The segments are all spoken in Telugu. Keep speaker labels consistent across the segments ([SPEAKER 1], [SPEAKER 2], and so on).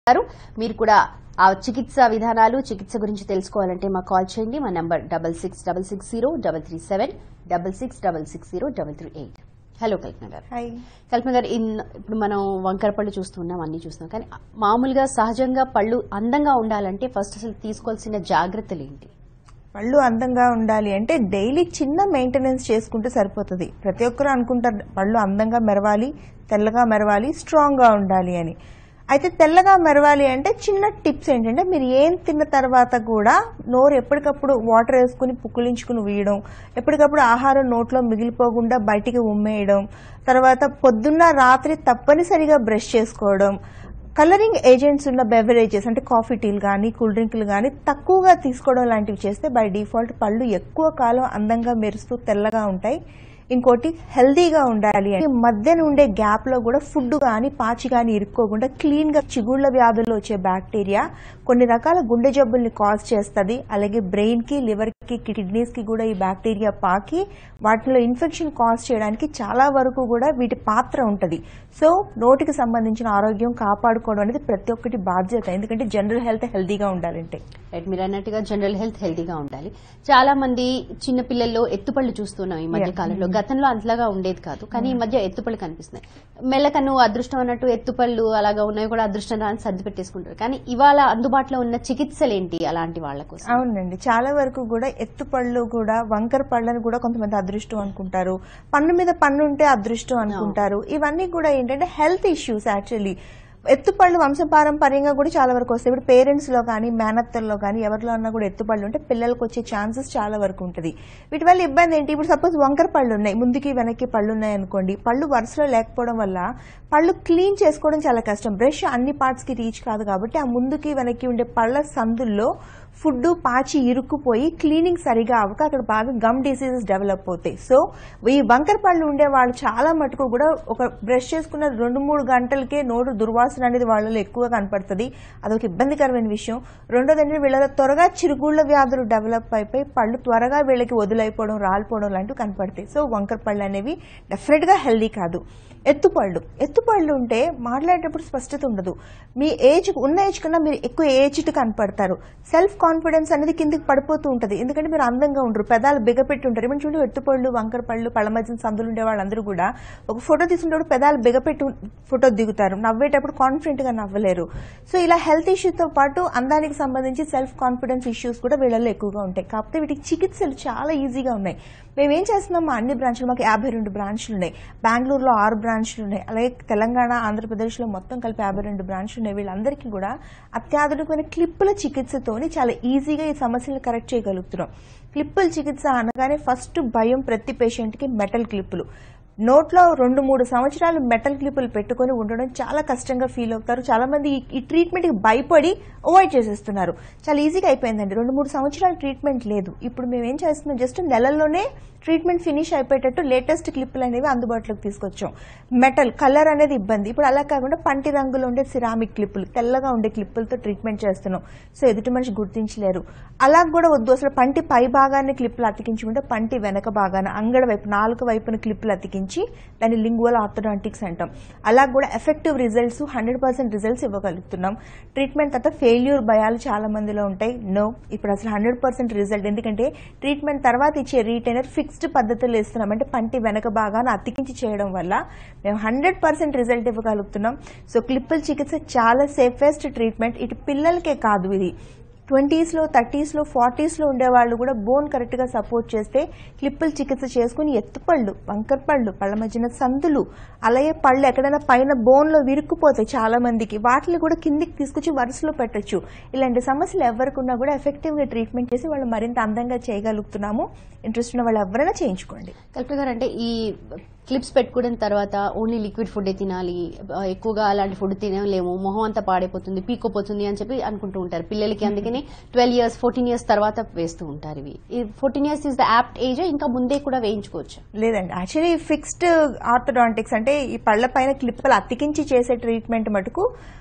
[SPEAKER 1] గారు మీరు కూడా ఆ చికిత్స విధానాలు చికిత్స గురించి తెలుసుకోవాలంటే మాకు కాల్ చేయండి మా number double six double six zero double three seven double six double six zero double three eight hello Kalpana గారు
[SPEAKER 2] హాయ్
[SPEAKER 1] కల్పన గారు ఇన్- ఇప్పుడు మనం వంకర పళ్ళు చూస్తున్నాం అన్ని చూస్తున్నాం కానీ మామూలుగా సహజంగా పళ్ళు అందంగా ఉండాలంటే ఫస్ట్ అసలు తీసుకోవాల్సిన జాగ్రత్తలు ఏంటి
[SPEAKER 2] పళ్ళు అందంగా ఉండాలి అంటే డైలీ చిన్న మెయింటెనెన్స్ చేసుకుంటే సరిపోతుంది ప్రతి ఒక్కరు అనుకుంటారు పళ్ళు అందంగా మెరవాలి తెల్లగా మెరవాలి స్ట్రాంగ్గా ఉండాలి అని అయితే తెల్లగా మెరవాలి అంటే చిన్న టిప్స్ ఏంటంటే మీరు ఏం తిన్న తర్వాత కూడా నోరు ఎప్పటికప్పుడు వాటర్ వేసుకుని పుక్కిలించుకుని వీయడం ఎప్పటికప్పుడు ఆహారం నోట్లో మిగిలిపోకుండా బయటికి ఉమ్మేయడం తర్వాత పొద్దున్న రాత్రి తప్పనిసరిగా బ్రష్ చేసుకోవడం కలరింగ్ ఏజెంట్స్ ఉన్న బెవరేజెస్ అంటే కాఫీ టీలు కానీ కూల్ డ్రింకులు కానీ తక్కువగా తీసుకోవడం లాంటివి చేస్తే బై డిఫాల్ట్ పళ్ళు ఎక్కువ కాలం అందంగా మెరుస్తూ తెల్లగా ఉంటాయి ఇంకోటి హెల్దీగా ఉండాలి అంటే మధ్యన ఉండే గ్యాప్ లో కూడా ఫుడ్ కానీ పాచి కానీ ఇరుక్కోకుండా క్లీన్ గా చిగుళ్ళ వ్యాధుల్లో వచ్చే బ్యాక్టీరియా కొన్ని రకాల గుండె జబ్బుల్ని కాజ్ చేస్తుంది అలాగే బ్రెయిన్ కి లివర్ కి కిడ్నీస్ కి కూడా ఈ బ్యాక్టీరియా పాకి వాటిలో ఇన్ఫెక్షన్ కాజ్ చేయడానికి చాలా వరకు కూడా వీటి పాత్ర ఉంటది సో నోటికి సంబంధించిన ఆరోగ్యం కాపాడుకోవడం అనేది ప్రతి ఒక్కటి బాధ్యత ఎందుకంటే జనరల్ హెల్త్ హెల్దీగా ఉండాలంటే
[SPEAKER 1] రైట్ మీరు అన్నట్టుగా జనరల్ హెల్త్ హెల్తీగా ఉండాలి చాలా మంది చిన్న పిల్లల్లో ఎత్తుపళ్ళు చూస్తున్నాం ఈ మధ్య
[SPEAKER 2] Yeah.
[SPEAKER 1] కాలంలో గతంలో అంతలాగా ఉండేది కాదు కానీ ఈ మధ్య ఎత్తుపళ్ళు కనిపిస్తున్నాయి మెల్లకన్ను అదృష్టం అన్నట్టు ఎత్తుపళ్ళు అలాగా ఉన్నాయి కూడా అదృష్టం అని సర్ది పెట్టేసుకుంటారు కానీ ఇవాళ అందుబాటులో ఉన్న చికిత్సలు ఏంటి అలాంటి వాళ్ళ కోసం
[SPEAKER 2] అవునండి చాలా వరకు కూడా ఎత్తుపళ్ళు కూడా వంకర పళ్ళని కూడా కొంతమంది అదృష్టం అనుకుంటారు పన్ను మీద పన్ను ఉంటే అదృష్టం అనుకుంటారు ఇవన్నీ కూడా ఏంటంటే హెల్త్ ఇష్యూస్ యాక్చువల్లీ ఎత్తుపళ్ళు వంశపారంపర్యంగా కూడా చాలా వరకు వస్తాయి ఇప్పుడు పేరెంట్స్ లో కానీ మేనత్తల్లో కానీ ఎవరిలో అన్నా కూడా ఎత్తుపళ్ళు ఉంటే పిల్లలకు వచ్చే ఛాన్సెస్ చాలా వరకు ఉంటుంది వీటి వల్ల ఇబ్బంది ఏంటి ఇప్పుడు సపోజ్ వంకర పళ్ళు ఉన్నాయి ముందుకి వెనక్కి పళ్ళు ఉన్నాయి అనుకోండి పళ్ళు వరుసలో లేకపోవడం వల్ల పళ్ళు క్లీన్ చేసుకోవడం చాలా కష్టం బ్రష్ అన్ని పార్ట్స్ కి రీచ్ కాదు కాబట్టి ఆ ముందుకి వెనక్కి ఉండే పళ్ళ సందుల్లో ఫుడ్ పాచి ఇరుక్కుపోయి క్లీనింగ్ సరిగా అవ్వక అక్కడ బాగా గమ్ డిసీజెస్ డెవలప్ అవుతాయి సో ఈ వంకర పళ్ళు ఉండే వాళ్ళు చాలా మటుకు కూడా ఒక బ్రష్ చేసుకున్న రెండు మూడు గంటలకే నోటు దుర్వాసన అనేది వాళ్ళలో ఎక్కువ కనపడుతుంది అదొక ఇబ్బందికరమైన విషయం రెండోది ఏంటంటే వీళ్ళ త్వరగా చిరుగుళ్ళ వ్యాధులు డెవలప్ అయిపోయి పళ్ళు త్వరగా వీళ్ళకి వదిలైపోవడం రాలిపోవడం లాంటివి కనపడతాయి సో వంకర పళ్ళు అనేవి డెఫినెట్ గా హెల్దీ కాదు ఎత్తుపళ్ళు ఎత్తుపళ్ళు ఉంటే మాట్లాడేటప్పుడు స్పష్టత ఉండదు మీ ఏజ్ ఉన్న ఏజ్ కన్నా మీరు ఎక్కువ ఏజ్డ్ కనపడతారు సెల్ఫ్ కాన్ఫిడెన్స్ అనేది కిందికి పడిపోతూ ఉంటుంది ఎందుకంటే మీరు అందంగా ఉండరు పెదాలు బిగపెట్టి ఉంటారు ఏమైనా చూడండి ఎత్తుపళ్ళు వంకర పళ్ళు పళ్ళ మధ్యన సందులు ఉండే వాళ్ళందరూ కూడా ఒక ఫోటో తీసుకునేటప్పుడు పెదాలు బిగపెట్టి ఫోటో దిగుతారు నవ్వేటప్పుడు కాన్ఫిడెంట్ గా నవ్వలేరు సో ఇలా హెల్త్ ఇష్యూతో పాటు అందానికి సంబంధించి సెల్ఫ్ కాన్ఫిడెన్స్ ఇష్యూస్ కూడా వీళ్ళలో ఎక్కువగా ఉంటాయి కాకపోతే వీటికి చికిత్సలు చాలా ఈజీగా ఉన్నాయి మేము ఏం చేస్తున్నాం మా అన్ని బ్రాంచ్లు మాకు యాభై రెండు బ్రాంచ్లు ఉన్నాయి బెంగళూరులో ఆరు బ్రాంచ్లు ఉన్నాయి అలాగే తెలంగాణ ఆంధ్రప్రదేశ్లో మొత్తం కలిపి యాభై రెండు బ్రాంచ్లు ఉన్నాయి వీళ్ళందరికీ కూడా అత్యాధునికమైన క్లిప్పుల చికిత్సతోని చాలా ఈజీగా ఈ సమస్యలను కరెక్ట్ చేయగలుగుతున్నాం క్లిప్పుల చికిత్స అనగానే ఫస్ట్ భయం ప్రతి పేషెంట్కి మెటల్ క్లిప్పులు నోట్లో రెండు మూడు సంవత్సరాలు మెటల్ క్లిప్పులు పెట్టుకొని ఉండడం చాలా కష్టంగా ఫీల్ అవుతారు చాలా మంది ఈ- ఈ ట్రీట్మెంట్ కి భయపడి అవాయిడ్ చేసేస్తున్నారు చాలా ఈజీగా అయిపోయిందండి రెండు మూడు సంవత్సరాల ట్రీట్మెంట్ లేదు ఇప్పుడు మేము ఏం చేస్తున్నాం జస్ట్ నెలల్లోనే ట్రీట్మెంట్ ఫినిష్ అయిపోయేటట్టు లేటెస్ట్ క్లిప్పులు అనేవి అందుబాటులోకి తీసుకొచ్చాం మెటల్ కలర్ అనేది ఇబ్బంది ఇప్పుడు అలా కాకుండా పంటి రంగులో ఉండే సిరామిక్ క్లిప్పులు తెల్లగా ఉండే క్లిప్పులతో ట్రీట్మెంట్ చేస్తున్నాం సో ఎదుటి మనిషి గుర్తించలేరు అలా కూడా వద్దు అసలు పంటి పై భాగాన్ని క్లిప్పులు అతికించుకుంటే పంటి వెనక భాగాన అంగడ వైపు నాలుగు వైపున క్లిప్పులు అతికించి దాన్ని లింగువల్ ఆర్థోడాంటిక్స్ అంటాం అలా కూడా effective results hundred percent results ఇవ్వగలుగుతున్నాం ట్రీట్మెంట్ తర్వాత ఫెయిల్యూర్ భయాలు చాలా మందిలో ఉంటాయి నో ఇప్పుడు అసలు హండ్రెడ్ పర్సెంట్ రిజల్ట్ ఎందుకంటే ట్రీట్మెంట్ తర్వాత ఇచ్చే రీటైనర్ ఫిక్స్డ్ పద్ధతిలో ఇస్తున్నాం అంటే పంటి వెనక భాగాన్ని అతికించి చేయడం వల్ల మేము హండ్రెడ్ పర్సెంట్ రిజల్ట్ ఇవ్వగలుగుతున్నాం సో క్లిప్పుల చికిత్స చాలా సేఫెస్ట్ ట్రీట్మెంట్ ఇటు పిల్లలకే కాదు ఇది ట్వంటీస్లో థర్టీస్లో ఫార్టీస్లో ఉండే వాళ్ళు కూడా బోన్ కరెక్ట్గా సపోర్ట్ చేస్తే క్లిప్పుల చికిత్స చేసుకుని ఎత్తుపళ్ళు వంకర పళ్ళు పళ్ళ మధ్యన సందులు అలాగే పళ్ళు ఎక్కడైనా పైన బోన్లో విరుక్కుపోతాయి చాలా మందికి వాటిని కూడా కిందికి తీసుకొచ్చి వరుసలో పెట్టొచ్చు ఇలాంటి సమస్యలు ఎవరికున్నా కూడా ఎఫెక్టివ్గా ట్రీట్మెంట్ చేసి వాళ్ళు మరింత అందంగా చేయగలుగుతున్నాము ఇంట్రెస్ట్ ఉన్న వాళ్ళు ఎవరైనా చేయించుకోండి
[SPEAKER 1] కల్పన గారు అంటే ఈ క్లిప్స్ పెట్టుకున్న తర్వాత ఓన్లీ లిక్విడ్ ఫుడ్ తినాలి ఆ, ఎక్కువగా అలాంటి ఫుడ్ తినలేము మొహం అంతా పాడైపోతుంది పీకోపోతుంది అని చెప్పి అనుకుంటూ ఉంటారు పిల్లలకి అందుకని ట్వెల్వ్ ఇయర్స్ ఫోర్టీన్ ఇయర్స్ తర్వాత వేస్తూ ఉంటారు ఇవి fourteen years is the apt age ఇంకా ముందే కూడా వేయించుకోవచ్చు
[SPEAKER 2] లేదండి యాక్చువల్లీ ఫిక్స్డ్ ఆర్థోడాంటిక్స్ అంటే ఈ పళ్ళ పైన క్లిప్పులు అతికించి చేసే ట్రీట్మెంట్ మటుకు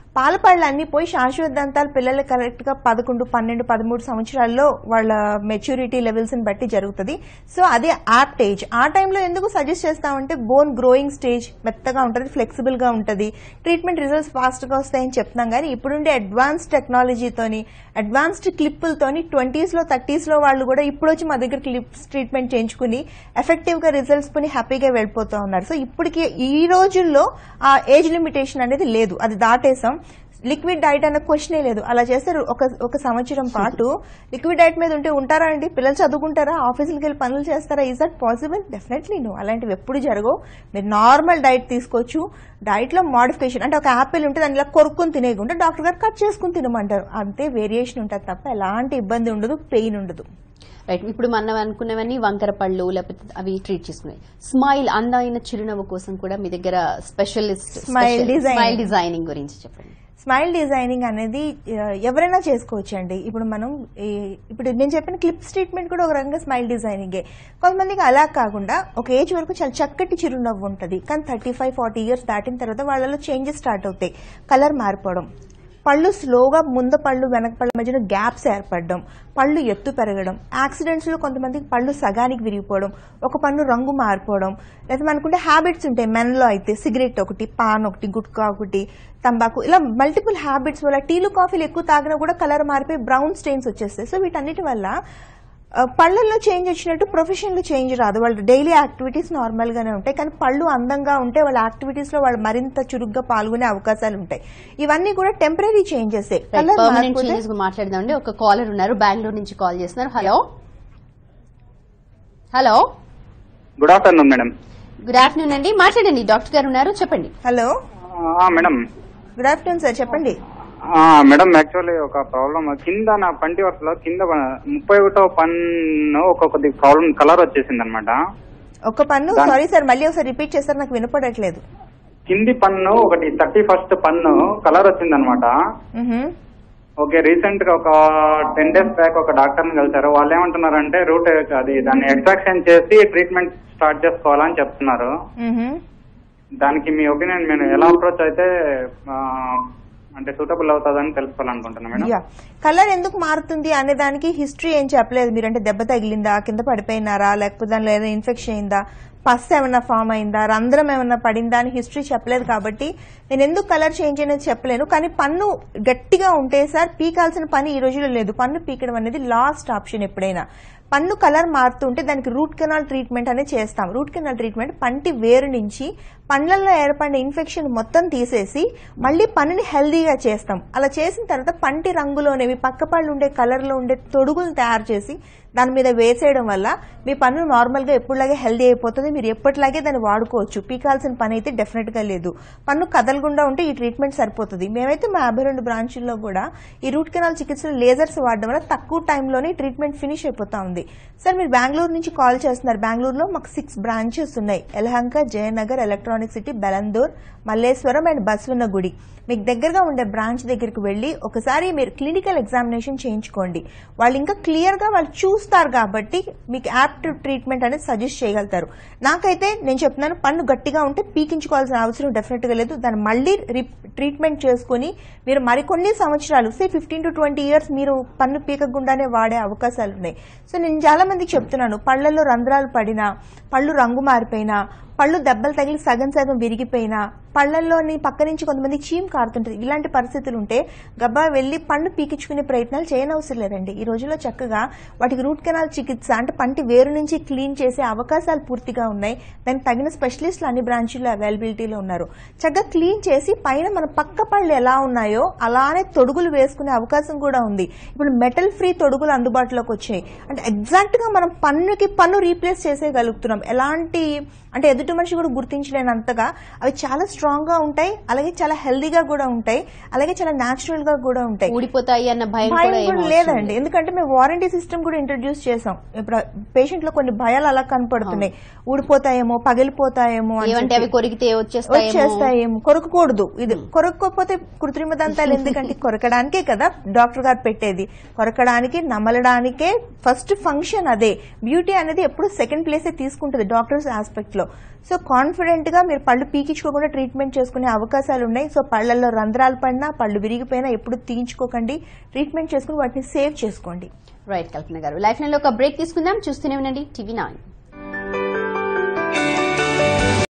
[SPEAKER 2] పాల పళ్ళు అన్ని పోయి శాశ్వత దంతాలు పిల్లలు కరెక్ట్ గా పదకొండు పన్నెండు పదమూడు సంవత్సరాల్లో వాళ్ళ మెచ్యూరిటీ లెవెల్స్ ని బట్టి జరుగుతుంది సో అదే యాప్ట్ ఏజ్ ఆ టైంలో ఎందుకు సజెస్ట్ చేస్తామంటే బోన్ గ్రోయింగ్ స్టేజ్ మెత్తగా ఉంటుంది ఫ్లెక్సిబుల్ గా ఉంటుంది ట్రీట్మెంట్ రిజల్ట్స్ ఫాస్ట్ గా వస్తాయని చెప్తున్నాం కానీ ఇప్పుడుండే అడ్వాన్స్ టెక్నాలజీతోని అడ్వాన్స్డ్ క్లిప్పులతోని ట్వంటీస్ లో థర్టీస్ లో వాళ్ళు కూడా ఇప్పుడు వచ్చి మా దగ్గర క్లిప్స్ ట్రీట్మెంట్ చేయించుకుని ఎఫెక్టివ్ గా రిజల్ట్స్ కొని హ్యాపీగా వెళ్ళిపోతూ ఉన్నారు సో ఇప్పటికి ఈ రోజుల్లో ఆ ఏజ్ లిమిటేషన్ అనేది లేదు అది దాటేసాం లిక్విడ్ డైట్ అన్న క్వశ్చనే లేదు అలా చేస్తారు ఒక ఒక సంవత్సరం పాటు లిక్విడ్ డైట్ మీద ఉంటే ఉంటారా అండి పిల్లలు చదువుకుంటారా ఆఫీసులకి వెళ్ళి పనులు చేస్తారా is that possible definitely no అలాంటివి ఎప్పుడు జరగవు మీరు నార్మల్ డైట్ తీసుకోవచ్చు డైట్ లో మాడిఫికేషన్ అంటే ఒక యాపిల్ ఉంటే దాన్ని ఇలా కొరుక్కుని తినేయకుండా డాక్టర్ గారు కట్ చేసుకుని తినమంటారు అంతే వేరియేషన్ ఉంటుంది తప్ప ఎలాంటి ఇబ్బంది ఉండదు పెయిన్ ఉండదు
[SPEAKER 1] రైట్ ఇప్పుడు మనం అనుకున్నవన్నీ వంకర పళ్ళు లేకపోతే అవి ట్రీట్ చేసుకున్నాయి స్మైల్ అందమైన చిరునవ్వు కోసం కూడా మీ దగ్గర specialist
[SPEAKER 2] Smile design.
[SPEAKER 1] Smile designing గురించి చెప్పండి
[SPEAKER 2] స్మైల్ డిజైనింగ్ అనేది ఆ, ఎవరైనా చేసుకోవచ్చు అండి ఇప్పుడు మనం ఈ- ఇప్పుడు నేను చెప్పిన క్లిప్స్ ట్రీట్మెంట్ కూడా ఒక రకంగా స్మైల్ డిజైనింగే కొంతమందికి అలా కాకుండా ఒక ఏజ్ వరకు చాలా చక్కటి చిరునవ్వు ఉంటుంది కానీ థర్టీ ఫైవ్ ఫార్టీ ఇయర్స్ దాటిన తర్వాత వాళ్ళలో చేంజెస్ స్టార్ట్ అవుతాయి కలర్ మారిపోవడం పళ్ళు స్లోగా ముందు పళ్ళు వెనక పళ్ళ మధ్యన గ్యాప్స్ ఏర్పడడం పళ్ళు ఎత్తు పెరగడం యాక్సిడెంట్స్ లో కొంతమందికి పళ్ళు సగానికి విరిగిపోవడం ఒక పన్ను రంగు మారిపోవడం లేదా మనకుంటే హ్యాబిట్స్ ఉంటాయి మెన్లో అయితే సిగరెట్ ఒకటి పాన్ ఒకటి గుట్కా ఒకటి తంబాకు ఇలా మల్టిపుల్ హ్యాబిట్స్ వల్ల టీలు కాఫీలు ఎక్కువ తాగినా కూడా కలర్ మారిపోయి బ్రౌన్ స్టెయిన్స్ వచ్చేస్తాయి సో వీటన్నిటి వల్ల ఆ, పళ్ళల్లో చేంజ్ వచ్చినట్టు ప్రొఫెషన్లో చేంజ్ రాదు వాళ్ళ డైలీ యాక్టివిటీస్ నార్మల్ గానే ఉంటాయి కానీ పళ్ళు అందంగా ఉంటే వాళ్ళ యాక్టివిటీస్ లో వాళ్ళు మరింత చురుగ్గా పాల్గొనే అవకాశాలు ఉంటాయి ఇవన్నీ కూడా temporary changes colour
[SPEAKER 1] permanent changes మాట్లాడదామండి ఒక కాలర్ ఉన్నారు బెంగళూరు నుంచి కాల్ చేస్తున్నారు hello hello
[SPEAKER 3] good afternoon madam
[SPEAKER 1] good afternoon అండి మాట్లాడండి డాక్టర్ గారు ఉన్నారు చెప్పండి
[SPEAKER 2] హలో
[SPEAKER 3] ఆ, మేడం
[SPEAKER 2] గుడ్ ఆఫ్టర్నూన్ సార్ చెప్పండి
[SPEAKER 3] ఆ, మేడం యాక్చువల్లీ ఒక ప్రాబ్లం కింద నా పంటి వరుసలో కింద ముప్పై ఒకటో పన్ను ఒక కొద్ది ప్రాబ్లం కలర్ వచ్చేసింది అనమాట
[SPEAKER 2] ఒక పన్ను
[SPEAKER 3] దాని-
[SPEAKER 2] సారీ సార్ మళ్ళీ ఒకసారి రిపీట్ చేస్తారు నాకు వినపడట్లేదు
[SPEAKER 3] కింది పన్ను ఒకటి థర్టీ ఫస్ట్ పన్ను కలర్ వచ్చింది అనమాట
[SPEAKER 2] మ్హూ.
[SPEAKER 3] ఓకే రీసెంట్ గా ఒక టెన్ డేస్ బ్యాక్ ఒక డాక్టర్ ని కలిసారు వాళ్ళు ఏమంటున్నారంటే రూట్ అది దాన్ని ఎక్స్ట్రాక్షన్ చేసి ట్రీట్మెంట్ స్టార్ట్ చేసుకోవాలని చెప్తున్నారు
[SPEAKER 2] మ్హూ.
[SPEAKER 3] దానికి మీ ఒపీనియన్ నేను ఎలా అప్రోచ్ అయితే ఆ, అంటే సూటబుల్ అవుతుందని తెలుసుకోవాలనుకుంటున్నా మేడం
[SPEAKER 2] యా కలర్ ఎందుకు మారుతుంది అనే దానికి హిస్టరీ ఏం చెప్పలేదు మీరు అంటే దెబ్బ తగిలిందా కింద పడిపోయినారా లేకపోతే దానిలో ఏదైనా ఇన్ఫెక్షన్ అయిందా పస్ ఏమైనా ఫామ్ అయిందా రంధ్రం ఏమైనా పడిందా అని హిస్టరీ చెప్పలేదు కాబట్టి నేను ఎందుకు కలర్ చేంజ్ అనేది చెప్పలేను కానీ పన్ను గట్టిగా ఉంటే సార్ పీకాల్సిన పని ఈ రోజుల్లో లేదు పన్ను పీకడం అనేది లాస్ట్ ఆప్షన్ ఎప్పుడైనా పన్ను కలర్ మారుతుంటే దానికి రూట్ కెనాల్ ట్రీట్మెంట్ అనేది చేస్తాం రూట్ కెనాల్ ట్రీట్మెంట్ పంటి వేరు నుంచి పండ్లలో ఏర్పడిన ఇన్ఫెక్షన్ మొత్తం తీసేసి మళ్ళీ పన్నుని హెల్దీగా చేస్తాం అలా చేసిన తర్వాత పంటి రంగులోనేవి పక్క పళ్ళు ఉండే కలర్లో ఉండే తొడుగులు తయారు చేసి దాని మీద వేసేయడం వల్ల మీ పన్ను నార్మల్గా ఎప్పుడులాగే హెల్దీ అయిపోతుంది మీరు ఎప్పటిలాగే దాన్ని వాడుకోవచ్చు పీకాల్సిన పని అయితే డెఫినెట్గా లేదు పన్ను కదలకుండా ఉంటే ఈ ట్రీట్మెంట్ సరిపోతుంది మేమైతే మా యాభై రెండు బ్రాంచుల్లో కూడా ఈ రూట్ కెనాల్ చికిత్సలు లేజర్స్ వాడడం వల్ల తక్కువ టైంలోనే ట్రీట్మెంట్ ఫినిష్ అయిపోతా ఉంది సార్ మీరు బెంగళూరు నుంచి కాల్ చేస్తున్నారు బెంగళూరులో మాకు సిక్స్ బ్రాంచెస్ ఉన్నాయి Yelahanka Jayanagar electronic city Bellandur Malleswaram and Basavanagudi మీకు దగ్గరగా ఉండే బ్రాంచ్ దగ్గరికి వెళ్ళి ఒకసారి మీరు క్లినికల్ ఎగ్జామినేషన్ చేయించుకోండి వాళ్ళు ఇంకా క్లియర్గా వాళ్ళు చూస్తారు కాబట్టి మీకు యాప్ట్ ట్రీట్మెంట్ అనేది సజెస్ట్ చేయగలుగుతారు నాకైతే నేను చెప్తున్నాను పన్ను గట్టిగా ఉంటే పీకించుకోవాల్సిన అవసరం డెఫినెట్గా లేదు దాన్ని మళ్ళీ ట్రీట్మెంట్ చేసుకుని మీరు మరికొన్ని సంవత్సరాలు say fifteen to twenty years మీరు పన్ను పీకకుండానే వాడే అవకాశాలు ఉన్నాయి సో నేను చాలా మందికి చెప్తున్నాను పళ్ళల్లో రంధ్రాలు పడినా పళ్ళు రంగు మారిపోయినా పళ్ళు దెబ్బలు తగిలి సగం సగం విరిగిపోయినా పళ్ళల్లోని పక్క నుంచి కొంతమంది చీమ్ కారుతుంటుంది ఇలాంటి పరిస్థితులు ఉంటే గబ్బా వెళ్ళి పన్ను పీకించుకునే ప్రయత్నాలు చేయనవసరం లేదండి ఈ రోజుల్లో చక్కగా వాటికి రూట్ కెనాల్ చికిత్స అంటే పంటి వేరు నుంచి క్లీన్ చేసే అవకాశాలు పూర్తిగా ఉన్నాయి దానికి తగిన స్పెషలిస్టులు అన్ని బ్రాంచీల్లో అవైలబిలిటీలో ఉన్నారు చక్కగా క్లీన్ చేసి పైన మన పక్క పళ్ళు ఎలా ఉన్నాయో అలానే తొడుగులు వేసుకునే అవకాశం కూడా ఉంది ఇప్పుడు మెటల్ ఫ్రీ తొడుగులు అందుబాటులోకి వచ్చాయి అంటే ఎగ్జాక్ట్ గా మనం పన్నుకి పన్ను రీప్లేస్ చేసేయగలుగుతున్నాం ఎలాంటి అంటే ఎదుటి మనిషి కూడా గుర్తించలేనంతగా అవి చాలా స్ట్రాంగ్ గా ఉంటాయి అలాగే చాలా హెల్దీగా కూడా ఉంటాయి అలాగే చాలా న్యాచురల్ గా కూడా ఉంటాయి
[SPEAKER 1] ఊడిపోతాయి అన్న భయం
[SPEAKER 2] భయం
[SPEAKER 1] కూడా
[SPEAKER 2] కూడా
[SPEAKER 1] ఏమీ
[SPEAKER 2] లేదండి ఎందుకంటే మేము వారంటీ సిస్టమ్ కూడా ఇంట్రడ్యూస్ చేసాం ఇప్పుడు పేషెంట్ లో కొన్ని భయాలు అలా కనపడుతున్నాయి ఊడిపోతాయేమో పగిలిపోతాయేమో అని
[SPEAKER 1] ఏమంటే
[SPEAKER 2] చెప్పి.
[SPEAKER 1] అవి కొరికితే వచ్చేస్తాయేమో
[SPEAKER 2] వచ్చేస్తాయేమో కొరకకూడదు ఇది కొరక్కపోతే కృత్రిమ దంతాలు ఎందుకంటే కొరకడానికే కదా డాక్టర్ గారు పెట్టేది కొరకడానికి నమలడానికే ఫస్ట్ ఫంక్షన్ అదే బ్యూటీ అనేది ఎప్పుడు సెకండ్ ప్లేసే తీసుకుంటుంది డాక్టర్స్ ఆస్పెక్ట్ లో సో కాన్ఫిడెంట్ గా మీరు పళ్ళు పీకించుకోకుండా ట్రీట్మెంట్ చేసుకునే అవకాశాలు ఉన్నాయి సో పళ్ళల్లో రంధ్రాలు పడినా పళ్ళు విరిగిపోయినా ఎప్పుడు తీయించుకోకండి ట్రీట్మెంట్ చేసుకుని వాటిని సేవ్ చేసుకోండి
[SPEAKER 1] రైట్ కల్పన గారు లైఫ్ లైన్ లో ఒక బ్రేక్ తీసుకుందాం చూస్తూనే ఉండండి టీవీ నైన్